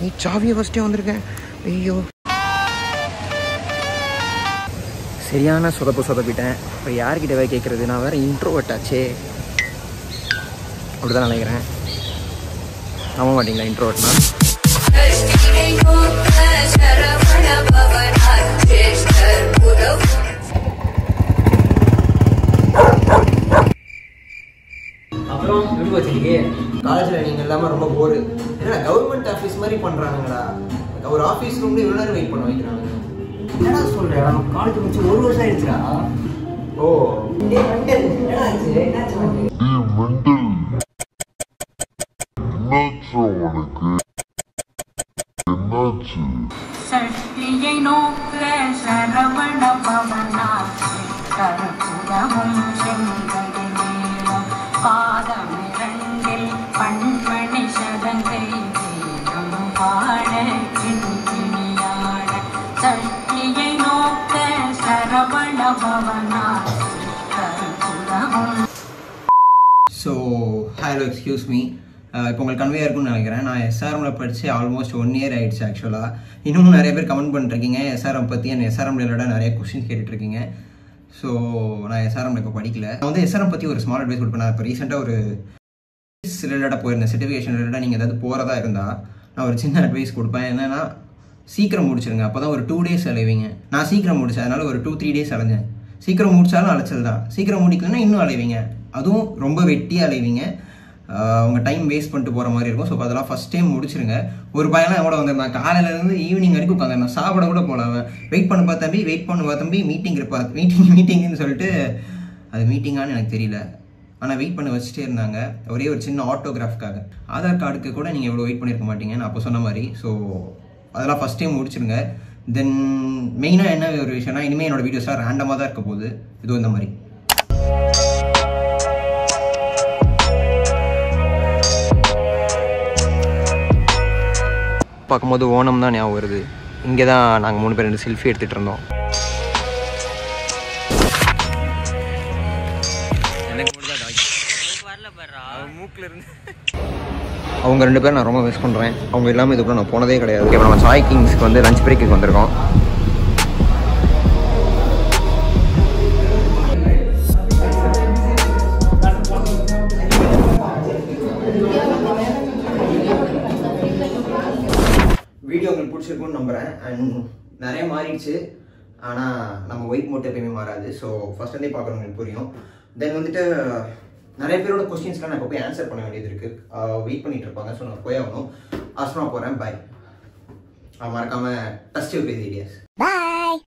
நீ சாவியை ஃபஸ்ட்டே வந்திருக்கேன் ஐயோ சரியான சொதப்பு சொதப்பிட்டேன் இப்போ யார்கிட்ட போய் கேட்குறது நான் வேறு இன்ட்ரோவர்ட் ஆச்சே அப்படி தான் நினைக்கிறேன் நம்ப மாட்டீங்களா இன்ட்ரோவர்ட்னா அப்புறம் எப்படி வச்சிருக்கே காலேஜில் நீங்கள் இல்லாமல் ரொம்ப போரு ஏன்னா கவர்மெண்ட் ஆஃபீஸ் மாதிரி பண்ணுறானுங்களா ஒரு ஆஃபீஸ் ரூம்ல இவ்வளோ நேரம் வெயிட் பண்ண வைக்கிறாங்க என்னடா சொல்ற நம்ம காலேஜ் முடிச்சு ஒரு வருஷம் ஆயிடுச்சுடா ஓ டேய் மண்டல் என்னடா ஆச்சு என்னாச்சு உனக்கு? என்னாச்சு உனக்கு என்னாச்சு சக்தியை நோக்க சரவண பவனாசி கருப்புடமும் செங்கை மேலும் பாதமிரண்டில் பண்மணி சதங்கை வேதம் பாட கிண்கிணியாட சக்தியை நோக்க சரவண பவனாசி கருப்புடமும் ஸோ ஹலோ எக்ஸ்கியூஸ் மீ இப்போ உங்களுக்கு கன்வே இருக்கும்னு நினைக்கிறேன் நான் எஸ்ஆர்எம்ல படித்து ஆல்மோஸ்ட் ஒன் இயர் ஆயிடுச்சு ஆக்சுவலாக இன்னமும் நிறைய பேர் கமெண்ட் பண்ணிருக்கீங்க எஸ்ஆர்எம் பற்றி என் எஸ்ஆர்எம் ரிலேட்டடாக நிறைய கொஸ்டின்ஸ் கேட்டுட்ருக்கீங்க ஸோ நான் எஸ்ஆர்எம்ல இப்போ படிக்கல நான் வந்து எஸ்ஆர்எம் பற்றி ஒரு ஸ்மால் அட்வைஸ் கொடுப்பேன் நான் இப்போ ரீசெண்டாக ஒரு ரிலேட்டடாக போயிருந்தேன் சர்டிஃபிகேஷன் ரிலேட்டடாக நீங்கள் ஏதாவது போகிறதா இருந்தால் நான் ஒரு சின்ன அட்வைஸ் கொடுப்பேன் என்னன்னா சீக்கிரம் முடிச்சிருங்க அப்போ தான் ஒரு டூ டேஸ் அலைவீங்க நான் சீக்கிரம் முடிச்சேன் அதனால ஒரு டூ த்ரீ டேஸ் அலைஞ்சேன் சீக்கிரம் முடிச்சாலும் அலைச்சல் தான் சீக்கிரம் முடிக்கலன்னா இன்னும் அலைவீங்க அதுவும் ரொம்ப வெட்டியாக அலைவீங்க ஆஹ் உங்க டைம் வேஸ்ட் பண்ணிட்டு போகிற மாதிரி இருக்கும் ஸோ அதெல்லாம் ஃபஸ்ட் டைம் முடிச்சிருங்க ஒரு பையன்லாம் கூட வந்திருந்தான் காலையிலேருந்து ஈவினிங் வரைக்கும் உட்காந்து சாப்பிட கூட போல அவன் வெயிட் பண்ண பா தம்பி வெயிட் பண்ணு பா தம்பி மீட்டிங் இருப்பா மீட்டிங் மீட்டிங்னு சொல்லிட்டு அது மீட்டிங்கான்னு எனக்கு தெரியல ஆனால் வெயிட் பண்ண வச்சுட்டே இருந்தாங்க ஒரே ஒரு சின்ன ஆட்டோகிராஃப்காக ஆதார் கார்டுக்கு கூட நீங்கள் இவ்வளோ வெயிட் பண்ணியிருக்க மாட்டீங்க நான் அப்போ சொன்ன மாதிரி ஸோ அதெல்லாம் ஃபஸ்ட் டைம் முடிச்சிருங்க தென் மெயினாக என்ன ஒரு விஷயம்னா இனிமேல் என்னோட வீடியோஸ்லாம் ரேண்டமாக தான் இருக்க போகுது இதுவும் இந்த மாதிரி பார்க்கும்போது ஓணம் தான் ஞாபகம் வருது இங்கே தான் நாங்கள் மூணு பேர் ரெண்டு செல்ஃபி எடுத்துகிட்டு இருந்தோம் அவங்க ரெண்டு பேரும் நான் ரொம்ப மிஸ் பண்ணுறேன் அவங்க இல்லாமல் இதுக்குள்ள நான் போனதே கிடையாது இப்போ நம்ம சாய் கிங்ஸ்க்கு வந்து லஞ்ச் பிரேக்குக்கு வந்திருக்கோம் வீடியோ உங்களுக்கு பிடிச்சிருக்கும்னு நம்புகிறேன் அண்ட் நிறைய மாறிடுச்சு ஆனால் நம்ம ஒயிட் மோட் எப்பயுமே மாறாது ஸோ ஃபர்ஸ்ட் இருந்தே பார்க்குறவங்களுக்கு புரியும் தென் வந்துட்டு நிறைய பேரோட கொஸ்டின்ஸ்லாம் நான் இப்போ போய் ஆன்சர் பண்ண வேண்டியது இருக்குது வெயிட் பண்ணிட்டு இருப்பாங்க ஸோ நான் போய் ஆகணும் அஸ்மா போகிறேன் பாய் மறக்காமல் டஸ்ட் யூ பேஸ் ஐடியாஸ்